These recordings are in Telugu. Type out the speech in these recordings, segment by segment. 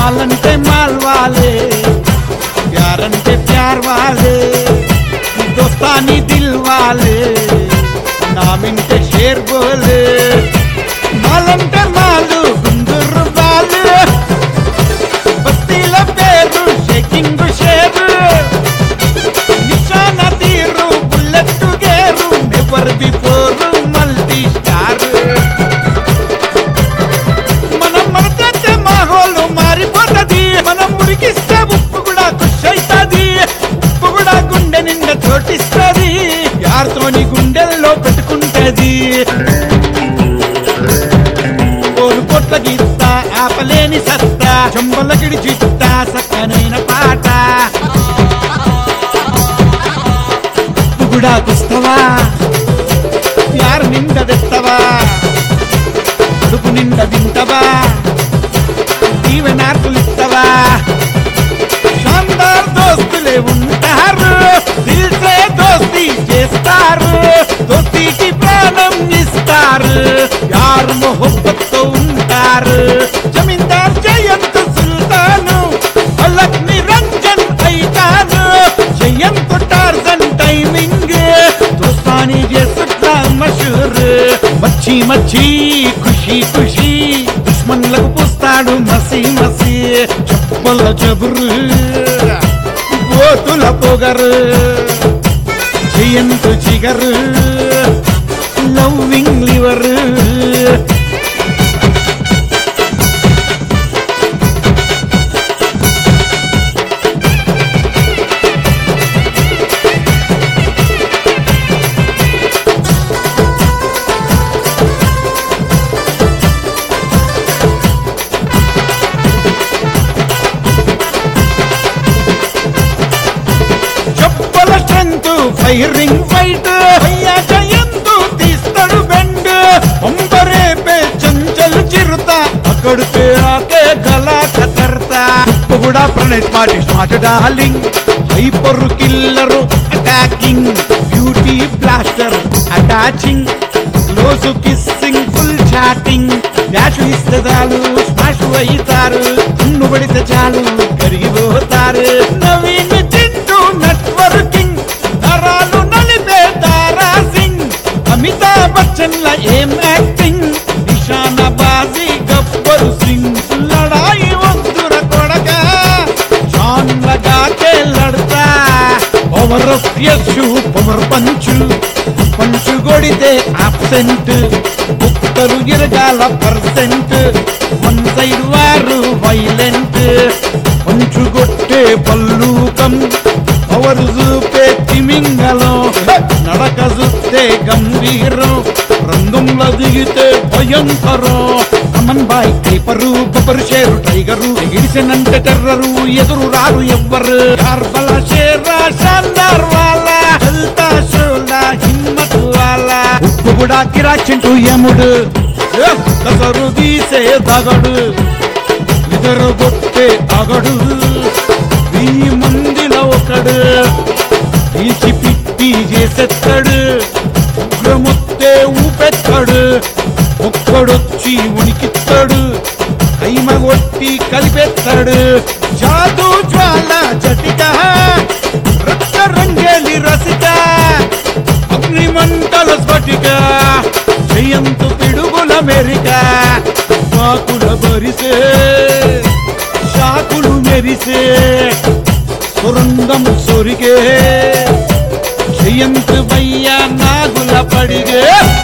మాలంటే మాల్ వాలే ప్యార్ అంటే ప్యార్ వాలే దోస్తాని దిల్ వాలే నామింటే షేర్ బోలే మాలంటే మాలు గుందూరు బాలు బస్తీల పేరు షేకింగ్ షేరు నిశాన తీరు bullet gear never before multi star మనం మరచేస్తే మాహోలు మారిపోతది మనం మురికిస్తే ఉప్పు కూడా ఖుష్ అవుతుంది ఉప్పు కూడా గుండె నిండా చోటిస్తుంది యార్తోని గుండెల్లో పెట్టుకుంటది కోరు కొట్ల గీత ఆపలేని సత్తా చెంబల గిడి చిత్త సక్కనైన పాట ఉప్పు కూడా కుస్తవా యారు నిండా తెత్తవా కడుపు నిండా తింటవా దీవెనార్కులు ఇస్తవా షాందార్ దోస్తులే ఉంటారు దిల్సే దోస్తి చేస్తారు దోస్తీకి ప్రాణం ఇస్తారు యారు మొహబ్బత్తో ఉంటారు జమీందార్ జయంత్ సుల్తాను అలక్ నిరంజన్ అయితాను జయంత్ టార్జన్ టైమింగ్ దోస్తాని చేస్తున్నా మషూర్ మచ్చి మచ్చి ఖుషి ఖుషి దుష్మన్లకు పూస్తాడు మసి మసి చెప్పుల జబురు బోతుల పొగరు జయంతు జిగరు లవ్వింగ్ లివర్ చెప్పల స్ట్రెంత్ ఫైరింగ్ ఫైట్ అయ్యా జయంతు తీస్తాడు బెండ్ ఒంబరేపే చంచల్ చిరుత అక్కడికే ఆకే గల కతర్త ఉప్పు కూడా Pranay smart smart darling hyper killer attacking beauty blaster attaching close kissing full chatting dash ఇస్తే చాలు స్మాష్ అవుతారు కన్ను పడితే చాలు కరిగిపోతారు నవీన్ చింటూ నెట్వర్కింగ్ నరాలు నలిపే తారా సింగ్ అమితాబ్ బచ్చన్ ల ఏం యాక్టింగ్ నిషాన బాజీ గబ్బరు సింగ్ లడాయి వద్దుర కొడక జాన్ లగా కే లడతా power of Yashu power punch punch కొడితే ఆబ్సెంట్ ఒక్కరు ఇరగాల పర్సెంట్ వన్ సైడ్ వారు వైలెంట్ పంచు కొట్టే పల్లూకం పవర్ చూపే తిమింగలం నడక చూస్తే గంభీరం రంగంలో దిగితే భయంకరం అమన్ బాయ్ కైపరు బొబ్బరు షేరు టైగరు ఎగిరిసెనంటే టెర్రరు ఎదురు రారు ఎవ్వరు కార్బల షేరా షాందార్ వాలా చల్తా షోలా హిమ్మత్ వాలా ఉప్పు కూడా కిరాచింటూ యముడు ఏ, కసరు తీసే దగడు ఇద్దరు కొట్టే అగడు వెయ్యి మందిలో ఒకడు తీసి పిట్టి చేసెత్తాడు ఉగ్రమొత్తే ఊపెత్తాడు ఒక్కడొచ్చి ఉనికిస్తాడు కైమ కొట్టి కలిపెత్తాడు జాదు జ్వాల జటిక రక్త రంగేలి రసిక అగ్నిమంటల స్ఫటిక జయంతు పిడుగుల మెరిక పాకుల బరిసే షాకులు మెరిసే సురంగం సొరిగే జయంత్ బయ్య నాగుల పడిగే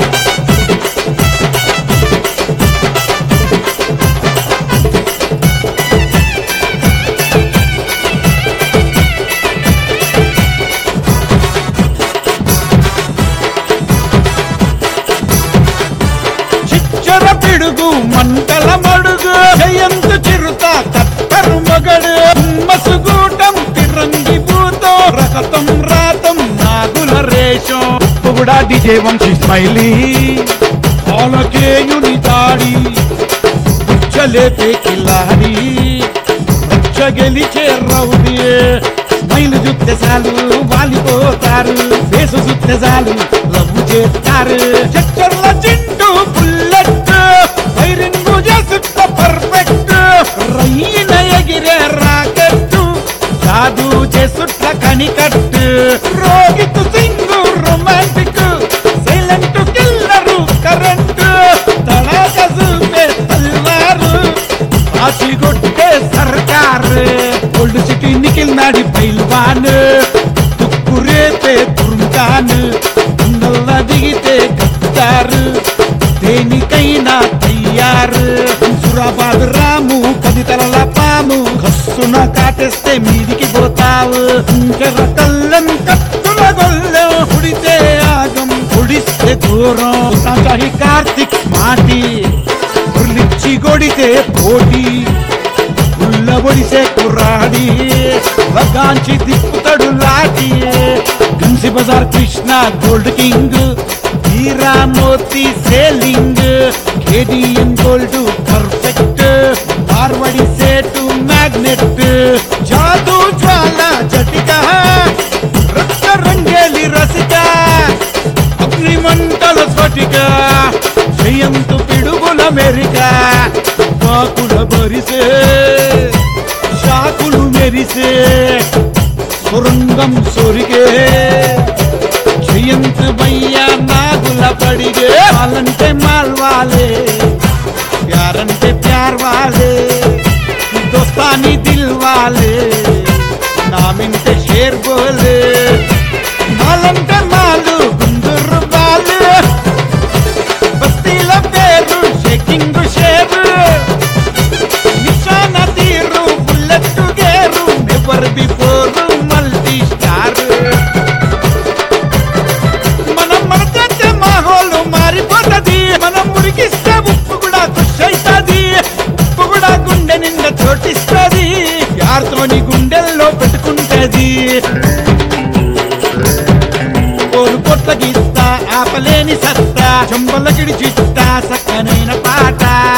చిచ్చర పిడుగు మంటల మడుగు జయంత్ చిరుత కత్తరు మగడు మసుగూటం తిరంగి భూతో రకతం రాతం నాగుల రేషం ఉప్పు కూడా డిజే వంశీ స్మైలీ పాలకేయుని దాడి పిచ్చలేపే కిల్లాడి రచ్చ గెలిచే రౌడీ స్మైల్ చూస్తే చాలు వాలిపోతారు ఫేసు చూస్తే చాలు లవ్ చేస్తారు చక్కర్ల చింటూ బుల్లెట్ ఫైరింగ్ చేస్తున్న పర్ఫెక్ట్ రయ్యిన ఉన్నాడి పైల్వాన్ తుక్కు రేపే తురుంకాన్ గుండెల్ల దిగితే కత్తారు దేనికైనా తయ్యారు సురాబాద్ రాము కదితల పాము కస్సున కాటేస్తే మీదికి పోతావు ఇంకర కళ్ళం కత్తుల గొల్లెం పుడితే ఆగం పుడిస్తే దూరం సాయి కార్తిక్ మాటి ఉర్లిచ్చి కొడితే పోటీ ఉల్ల ఒడిసే కుర్రాడి వగాంచి తిప్పుతాడు లాటి గన్సి బజార్ కృష్ణ గోల్డ్ కింగ్ హీరా మోతి selling KDM gold perfect Marwari సేటు మ్యాగ్నెట్ జాదు జ్వాల జటిక రక్త రంగేలి రసిక అగ్నిమంటల స్ఫటిక జయంతు పిడుగుల మెరిక పాకుల బరిసే షాకులు మెరిసే సొరంగం సొరిగే జయంత్ భయ్య నాగుల పడిగే వాళ్ళంటే మాల్వాలే ప్యారంటే ప్యార్ వాలే దోస్తాని దిల్ వాలే నామింటే షేర్ బోలే మాలంటే మాలు గుందురు బాలు బస్తీల పేరు షేకింగ్ షేరు నిశాన తీరు bullet gear never before multi star మనం మనకంటే మాహోలు మారిపోతది మనం ఉడికిస్తే ఉప్పు కూడా ఖుష్ అవుతుంది ఉప్పు కూడా గుండె నిండా చోటిస్తుంది యార్తోని గుండెల్లో పెట్టుకుంటది కోరు పొట్ల గీస్తా ఆపలేని సత్తా చెంబల గిడి చిత్తా సక్కనైన పాట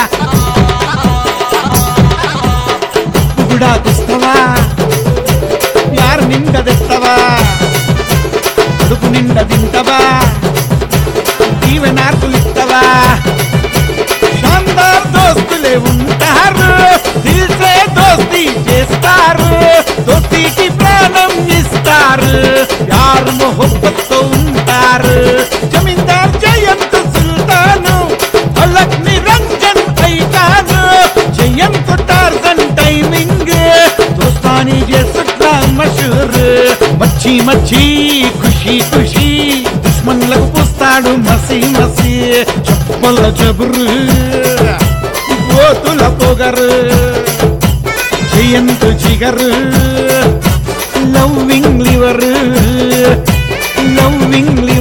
ఉప్పు కూడా కుస్తవా యారు నిండా తెస్తవా కడుపు నిండా తింటవా దీవెనార్కులు ఇస్తవా షాందార్ దోస్తులే ఉంటారు దిల్సే దోస్తి చేస్తారు దోస్తీకి ప్రాణం ఇస్తారు యారు మొహబ్బత్తో ఉంటారు జమీందార్ జయంత్ సుల్తాను అలక్ నిరంజన్ ఐతాను జయంత్ టార్జన్ టైమింగ్ దోస్తాని చేసుట్లా మషూర్ మచ్చి మచ్చి ఖుషి ఖుషి దుష్మన్లకు పూస్తాడు మసి మసి చెప్పల జబరు పోతుల పొగరు జయంత్ జిగరు లవ్వింగ్ లివర్ లవ్వింగ్ లివర్